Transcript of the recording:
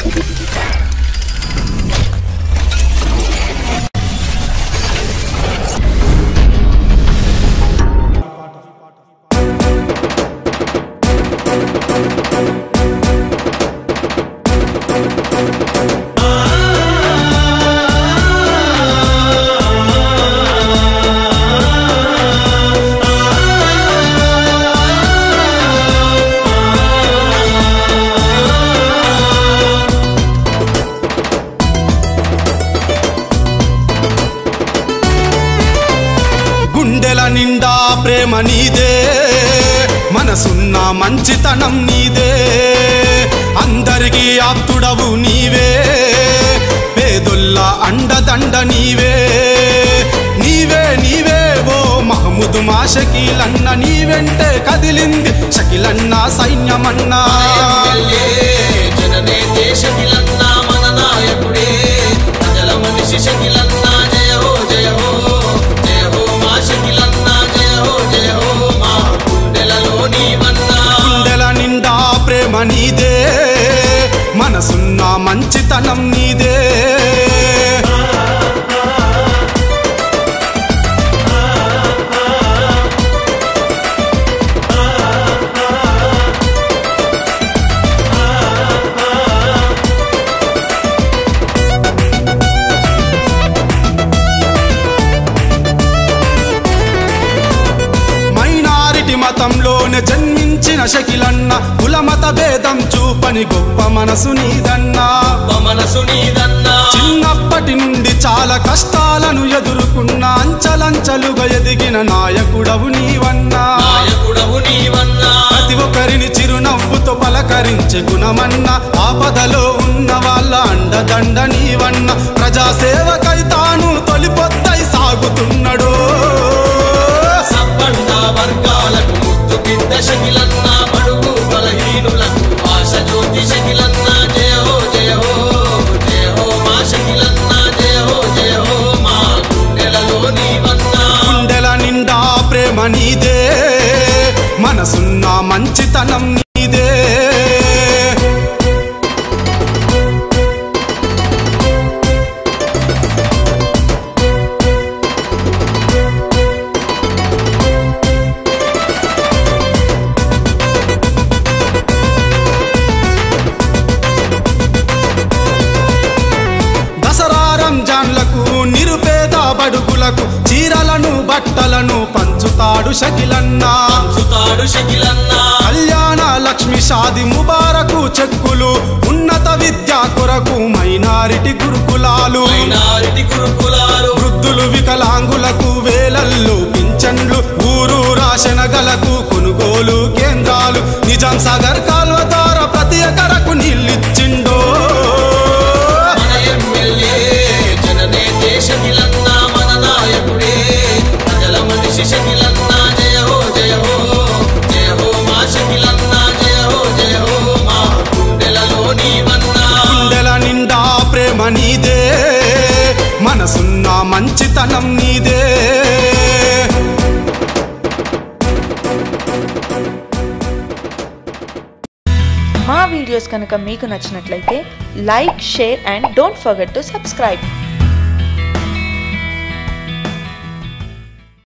గుండెల నిండా ప్రేమ నీదే మనసున్న మంచితనం నీదే అందరికీ ఆప్తుడవు నీవే పేదొల్ల అండదండ నీవే నీవే నీవే ఓ మహముదు మా షకీలన్న నీ వెంటే కదిలింది షకిలన్న సైన్యమన్నా ఎమ్మెల్యే, జననేతే షకిలన్నా మన నాయకుడే ప్రజల మనిషి షకిలన్నా జయ హో జయ హో జయ హో మా షకిలన్నా జయ హో జయ హో మా గుండెలలో నీవన్నా గుండెల నిండా ప్రేమ నీదే మనసున్న మంచితనం నీదే మైనారిటీ మతంలోనే జన్మించిన షకిలన్న కులమత భేదం చూపని గొప్ప మనసు నీదన్నా గొప్ప మనసు నీదన్నా చిన్నప్పటి నుండి చాలా కష్టాలను ఎదుర్కొన్న అంచలంచలుగా ఎదిగిన నాయకుడవు నీవన్నా నాయకుడవు నీవన్నా ప్రతి ఒక్కరిని చిరునవ్వుతో పలకరించే గుణమన్న ఆపదలో ఉన్న వాళ్ళ అండదండ నీవన్న ప్రజాసేవకై తాను తొలిపొద్దై సాగుతున్నాడు సబ్బండ వర్గాలకు ముద్దు బిడ్డ షకిలన్నా బడుగు బలహీనులకు ఆశ జ్యోతి షకిలన్నా జయ హో జయ హో జయ హో మా షకిలన్నా జయ హో జయ హో మా గుండెలలో నీవన్నా గుండెల నిండా ప్రేమ నీదే మనసున్న మంచితనం నీదే దసరా రంజాన్లకు నిరుపేద బడుగులకు చీరలను బట్టలను పంచుతాడు షకిలన్నా సుతాడు షకిలన్నా కళ్యాణ లక్ష్మి షాది ముబారకు చెక్కులు ఉన్నత విద్యా కొరకు మైనారిటీ గురుకులాలు మైనారిటీ గురుకులాలు వృద్ధులు వికలాంగులకు వేలల్లో పింఛన్లు ఊరు రాశనగలకు కొనుగోలు కేంద్రాలు నిజాం సాగర్ కాల్వ ద్వారా ప్రతి ఎకరకు నీళ్ళిచ్చిండో మన ఎమ్మెల్యే జననేతే షకిలన్నా మన నాయకుడే ప్రజల మనిషి షకిలన్నా జయ హో జయ హో జయ హో మా షకిలన్నా జయ హో జయ హో మా గుండెలలో నీవన్నా గుండెల నిండా ప్రేమ నీదే మనసున్న మంచితనం నీదే మా వీడియోస్ కనుక మీకు నచ్చినట్లయితే like share and don't forget to subscribe